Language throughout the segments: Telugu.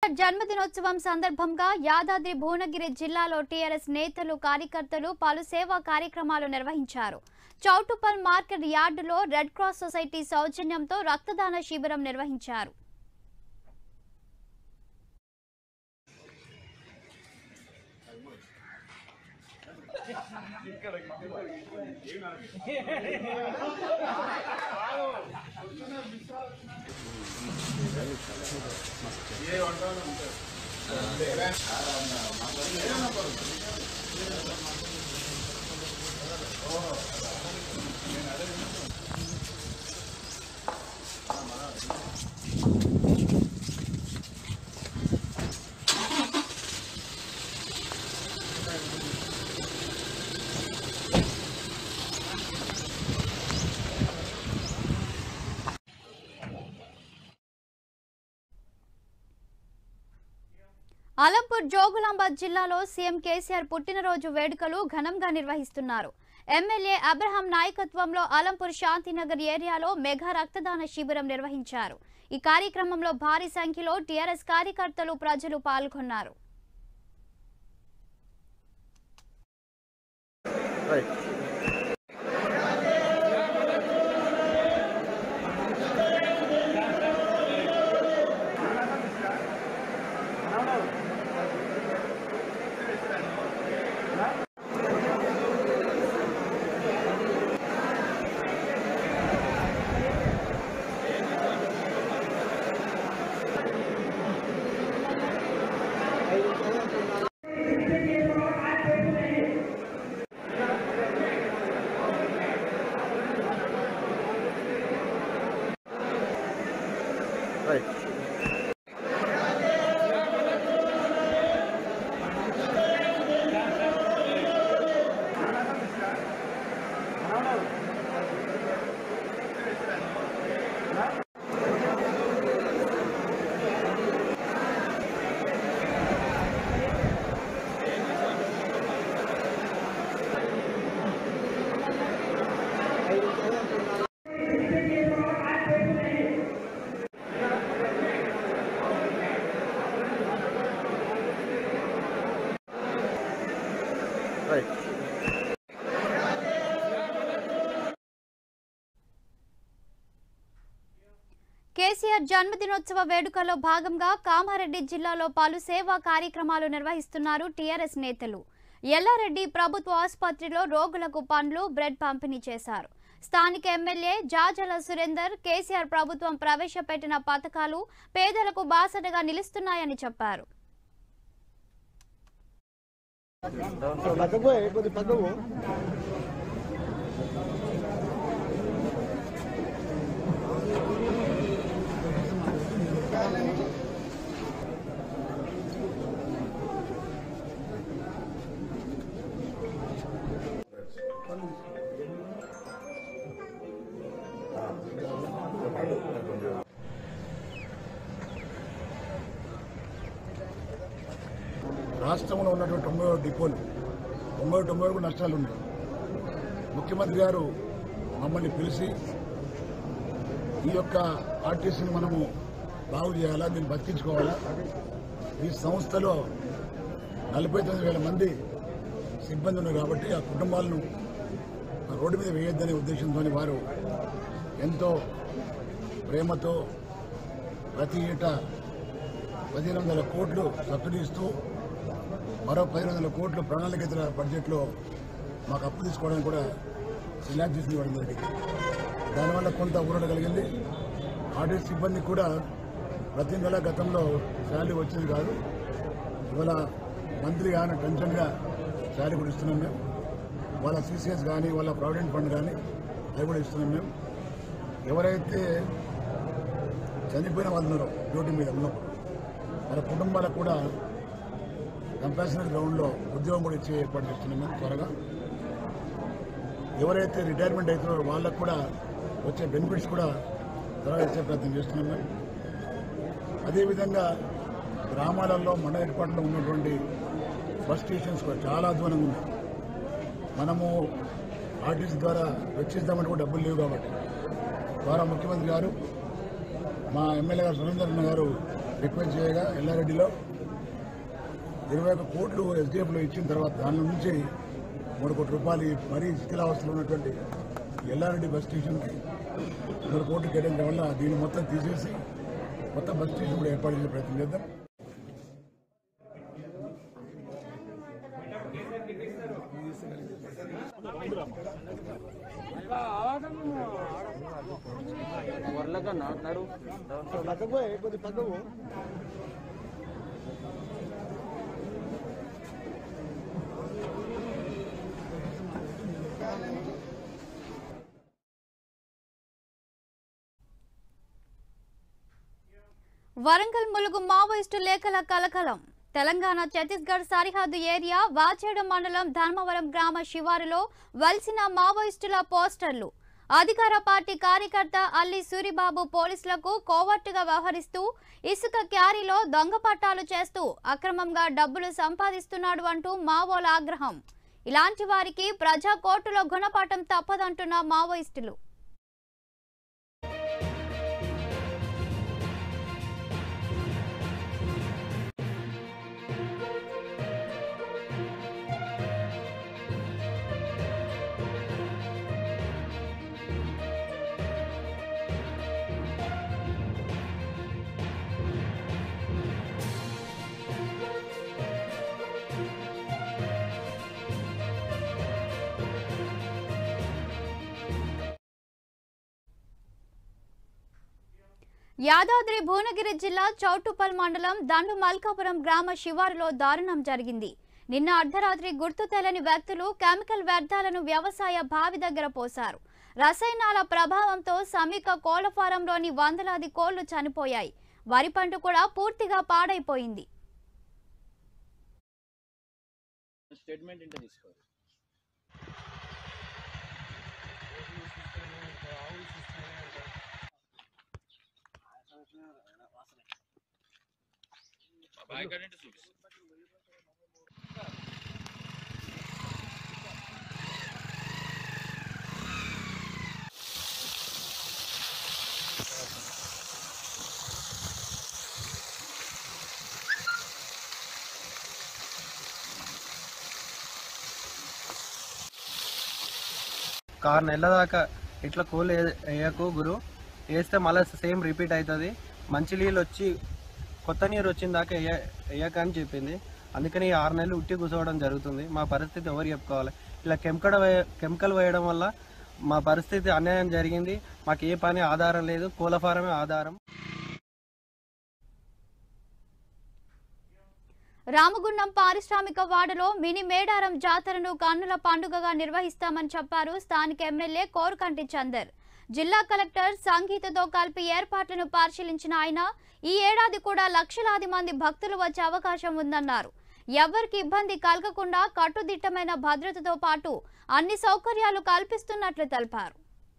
కేసీఆర్ జన్మదినోత్సవం సందర్భంగా యాదాద్రి భువనగిరి జిల్లాలో టీఆర్ఎస్ నేతలు కార్యకర్తలు పలు సేవా కార్యక్రమాలు నిర్వహించారు చౌటుపల్ మార్కెట్ యార్డులో రెడ్ క్రాస్ సొసైటీ సౌజన్యంతో రక్తదాన శిబిరం నిర్వహించారు అలంపూర్ జోగులాంబ జిల్లాలో సీఎం కేసీఆర్ పుట్టినరోజు వేడుకలు ఘనంగా నిర్వహిస్తున్నారు ఎమ్మెల్యే అబ్రహాం నాయకత్వంలో అలంపూర్ శాంతినగర్ ఏరియాలో మెగా రక్తదాన శిబిరం నిర్వహించారు ఈ కార్యక్రమంలో భారీ సంఖ్యలో టీఆర్ఎస్ కార్యకర్తలు ప్రజలు పాల్గొన్నారు కేసీఆర్ జన్మదినోత్సవ వేడుకల్లో భాగంగా కామారెడ్డి జిల్లాలో పలు సేవా కార్యక్రమాలు నిర్వహిస్తున్నారు టీఆర్ఎస్ నేతలు ఎల్లారెడ్డి ప్రభుత్వ ఆసుపత్రిలో రోగులకు పండ్లు బ్రెడ్ పంపిణీ చేశారు స్థానిక ఎమ్మెల్యే జాజల సురేందర్ కేసీఆర్ ప్రభుత్వం ప్రవేశపెట్టిన పథకాలు పేదలకు బాసటగా నిలుస్తున్నాయని చెప్పారు పక్కకు కొద్ది పక్కకు రాష్ట్రంలో ఉన్నటువంటి తొంభై ఒకటి డిపోలు తొంభై తొంభై వరకు నష్టాలు ఉన్నాయి ముఖ్యమంత్రి గారు మమ్మల్ని పిలిచి ఈ యొక్క ఆర్టీసీని మనము బాగు చేయాలా దీన్ని బతికించుకోవాలా ఈ సంస్థలో నలభై తొమ్మిది వేల మంది సిబ్బంది ఉన్నారు కాబట్టి ఆ కుటుంబాలను రోడ్డు మీద వేయొద్దనే ఉద్దేశంతో వారు ఎంతో ప్రేమతో ప్రతి ఏటా పదిహేను వందల కోట్లు సబ్సిడీ ఇస్తూ మరో పదిహేను వందల కోట్లు ప్రణాళికేతర బడ్జెట్లో మాకు అప్పు తీసుకోవడానికి కూడా సిలాబ్ చేసి ఇవ్వడం జరిగింది దానివల్ల కొంత ఊరట కలిగింది ఆర్టీసీ సిబ్బంది కూడా ప్రతి నెల గతంలో శాలరీ వచ్చేది కాదు ఇవాళ మంత్లీ కానీ టెన్షన్గా శాలరీ కూడా ఇస్తున్నాం మేము వాళ్ళ సీసీఎస్ కానీ వాళ్ళ ప్రావిడెంట్ ఫండ్ కానీ అవి కూడా ఇస్తున్నాం మేము ఎవరైతే చనిపోయిన వాళ్ళు ఉన్నారో డ్యూటీ మీద ఉన్నప్పుడు వాళ్ళ కుటుంబాలకు కూడా కంపాషనరీ గ్రౌండ్లో ఉద్యోగం కూడా ఇచ్చే ఏర్పాటు చేస్తున్నాం మేము త్వరగా ఎవరైతే రిటైర్మెంట్ అవుతున్నారో వాళ్ళకు కూడా వచ్చే బెనిఫిట్స్ కూడా త్వరగా ఇచ్చే ప్రయత్నం చేస్తున్నాం మేము అదేవిధంగా గ్రామాలలో మండల ఏర్పాట్లో ఉన్నటువంటి బస్ స్టేషన్స్ కూడా చాలా అధ్వానంగా ఉన్నాయి మనము ఆర్టీసీ ద్వారా వెచ్చిద్దామంటే కూడా డబ్బులు లేవు కాబట్టి ద్వారా ముఖ్యమంత్రి గారు మా ఎమ్మెల్యే గారు సురేందర్ అన్న గారు రిక్వెస్ట్ చేయగా ఎల్లారెడ్డిలో ఇరవై ఒక్క కోట్లు ఎస్డిఎఫ్లో ఇచ్చిన తర్వాత దాని నుంచి మూడు కోట్ల రూపాయలు ఈ మరీ శిథిలావస్థలో ఉన్నటువంటి ఎల్లారెడ్డి బస్ స్టేషన్కి మూడు కోట్లు కేటాయించడం వల్ల దీన్ని మొత్తం తీసేసి కొత్త బస్ స్టేషన్ కూడా ఏర్పాటు చేసే ప్రయత్నం చేద్దాం వర్లకన్నా నడు వరంగల్ ములుగు మావోయిస్టు లేఖల కలకలం తెలంగాణ ఛత్తీస్గఢ్ సరిహద్దు ఏరియా వాచేడు మండలం ధర్మవరం గ్రామ శివారులో వలసిన మావోయిస్టుల పోస్టర్లు అధికార పార్టీ కార్యకర్త అల్లి సూరిబాబు పోలీసులకు కోవర్టుగా వ్యవహరిస్తూ ఇసుక క్యారీలో దొంగ పట్టాలు చేస్తూ అక్రమంగా డబ్బులు సంపాదిస్తున్నాడు అంటూ మావోల ఆగ్రహం ఇలాంటి వారికి ప్రజా కోర్టులో గుణపాఠం తప్పదంటున్న మావోయిస్టులు యాదాద్రి భువనగిరి జిల్లా చౌటుపల్ మండలం దండు మల్కాపురం గ్రామ శివారులో దారుణం జరిగింది నిన్న అర్ధరాత్రి గుర్తు తెలియని వ్యక్తులు కెమికల్ వ్యర్థాలను వ్యవసాయ బావి దగ్గర పోశారు రసాయనాల ప్రభావంతో సమీప కోళ్ల ఫారంలోని వందలాది కోళ్లు చనిపోయాయి వరి పంట కూడా పూర్తిగా పాడైపోయింది స్టేట్మెంట్ ఇంటర్ తీసుకో ఆరు నెలల దాకా ఇట్లా కోళ్ళు వే- వేయకు గురు వేస్తే మళ్ళీ సేమ్ రిపీట్ అవుతుంది మంచి నీళ్ళు వచ్చి కొత్త నీరు వచ్చిన దాకా వేయ- వేయక అని చెప్పింది అందుకని ఈ ఆరు నెలలు ఉట్టి కూర్చోవడం జరుగుతుంది మా పరిస్థితి ఎవరు చెప్పుకోవాలి ఇలా కెమికల్ వేయ కెమికల్ వేయడం వల్ల మా పరిస్థితి అన్యాయం జరిగింది మాకు ఏ పని ఆధారం లేదు కోళ్ళ ఫారమే ఆధారం రామగుండం పారిశ్రామిక వాడలో మినీ మేడారం జాతరను కన్నుల పండుగగా నిర్వహిస్తామని చెప్పారు స్థానిక ఎమ్మెల్యే కోరుకంటి చందర్ జిల్లా కలెక్టర్ సంగీతతో కలిపి ఏర్పాట్లను పరిశీలించిన ఆయన ఈ ఏడాది కూడా లక్షలాది మంది భక్తులు వచ్చే అవకాశం ఉందన్నారు ఎవరికి ఇబ్బంది కలగకుండా కట్టుదిట్టమైన భద్రతతో పాటు అన్ని సౌకర్యాలు కల్పిస్తున్నట్లు తెలిపారు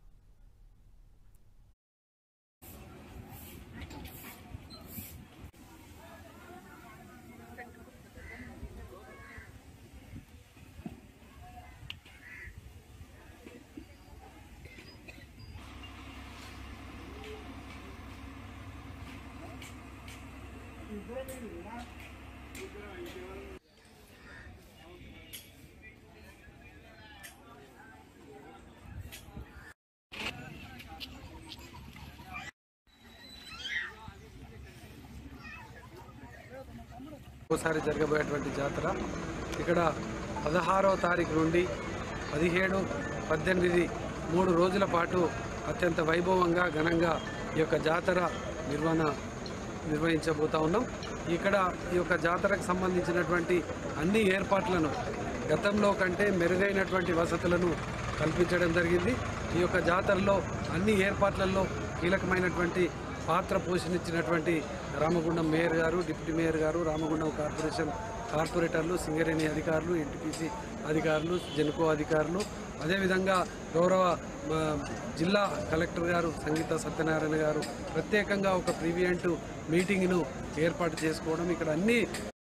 ఒకసారి జరగబోయేటువంటి జాతర ఇక్కడ పదహారవ తారీఖు నుండి పదిహేడు పద్దెనిమిది మూడు రోజుల పాటు అత్యంత వైభవంగా ఘనంగా ఈ యొక్క జాతర నిర్వహణ నిర్వహించబోతా ఉన్నాం ఇక్కడ ఈ యొక్క జాతరకు సంబంధించినటువంటి అన్ని ఏర్పాట్లను గతంలో కంటే మెరుగైనటువంటి వసతులను కల్పించడం జరిగింది ఈ యొక్క జాతరలో అన్ని ఏర్పాట్లలో కీలకమైనటువంటి పాత్ర పోషించినటువంటి రామగుండం మేయర్ గారు డిప్యూటీ మేయర్ గారు రామగుండం కార్పొరేషన్ కార్పొరేటర్లు సింగరేణి అధికారులు ఎన్టీపీసీ అధికారులు జెన్కో అధికారులు అదేవిధంగా గౌరవ ఆ, జిల్లా కలెక్టర్ గారు సంగీత సత్యనారాయణ గారు ప్రత్యేకంగా ఒక ప్రివియంట్ మీటింగ్ను ఏర్పాటు చేసుకోవడం ఇక్కడ అన్ని